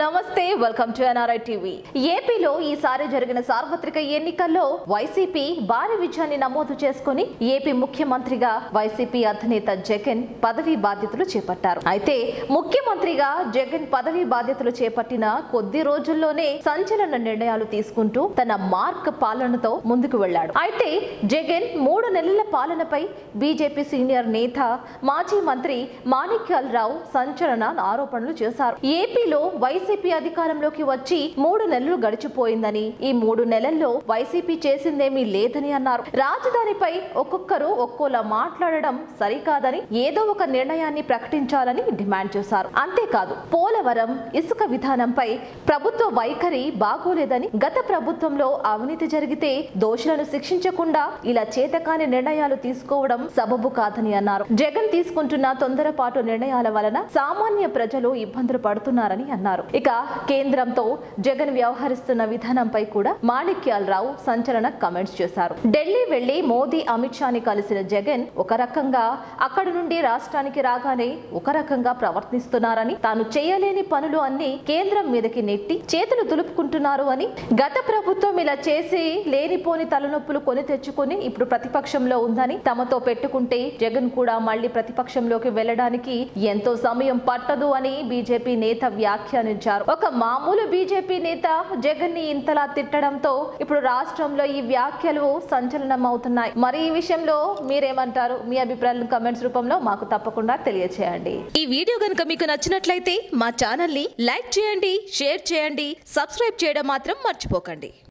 నమస్తే welcome to NRI TV ఏపీలో ఈసారి జరిగిన సార్వత్రిక ఎన్నికల్లో వైసీపీ భారీ విజయాన్ని నమోదు చేసుకుని ఏపీ ముఖ్యమంత్రిగా వైసీపీ అధినేత జగన్ పదవీ బాధ్యతలు చేపట్టారు అయితే ముఖ్యమంత్రిగా జగన్ పదవీ బాధ్యతలు చేపట్టిన కొద్ది రోజుల్లోనే సంచలన నిర్ణయాలు తీసుకుంటూ తన మార్క్ పాలనతో ముందుకు వెళ్లాడు అయితే జగన్ మూడు నెలల పాలనపై బీజేపీ సీనియర్ నేత మాజీ మంత్రి మాణిక్యాల్ రావు సంచలన ఆరోపణలు చేశారు ఏపీలో వైసీపీ అధికారంలోకి వచ్చి మూడు నెలలు గడిచిపోయిందని ఈ మూడు నెలల్లో వైసీపీ చేసిందేమీ లేదని అన్నారు రాజధానిపై ఒక్కొక్కరు ఒక్కోలా మాట్లాడడం సరికాదని ఏదో ఒక నిర్ణయాన్ని ప్రకటించాలని డిమాండ్ చేశారు అంతేకాదు పోలవరం ఇసుక విధానంపై ప్రభుత్వ వైఖరి బాగోలేదని గత ప్రభుత్వంలో అవినీతి జరిగితే దోషులను శిక్షించకుండా ఇలా చేతకాని నిర్ణయాలు తీసుకోవడం సబబు కాదని అన్నారు జగన్ తీసుకుంటున్న తొందరపాటు నిర్ణయాల వలన సామాన్య ప్రజలు ఇబ్బందులు పడుతున్నారని అన్నారు ఇక కేంద్రంతో జగన్ వ్యవహరిస్తున్న విధానంపై కూడా మాణిక్యాల్ రావు సంచలన కమెంట్స్ చేశారు ఢిల్లీ వెళ్లి మోదీ అమిత్ షాని కలిసిన జగన్ ఒక రకంగా అక్కడి నుండి రాష్ట్రానికి రాగానే ఒక రకంగా ప్రవర్తిస్తున్నారని తాను చేయలేని పనులు అన్ని కేంద్రం మీదకి నెట్టి చేతులు దులుపుకుంటున్నారు అని గత ప్రభుత్వం ఇలా చేసి లేనిపోని తలనొప్పులు కొని తెచ్చుకుని ఇప్పుడు ప్రతిపక్షంలో ఉందని తమతో పెట్టుకుంటే జగన్ కూడా మళ్లీ ప్రతిపక్షంలోకి వెళ్లడానికి ఎంతో సమయం పట్టదు అని బీజేపీ నేత వ్యాఖ్యానించారు ఒక మామూలు బీజేపీ నేత జగన్ ని ఇంతలా తిట్టడంతో ఇప్పుడు రాష్ట్రంలో ఈ వ్యాఖ్యలు సంచలనం అవుతున్నాయి మరి ఈ విషయంలో మీరేమంటారు మీ అభిప్రాయాలను కమెంట్స్ రూపంలో మాకు తప్పకుండా తెలియచేయండి ఈ వీడియో గనుక మీకు నచ్చినట్లయితే మా ఛానల్ ని లైక్ చేయండి షేర్ చేయండి సబ్స్క్రైబ్ చేయడం మాత్రం మర్చిపోకండి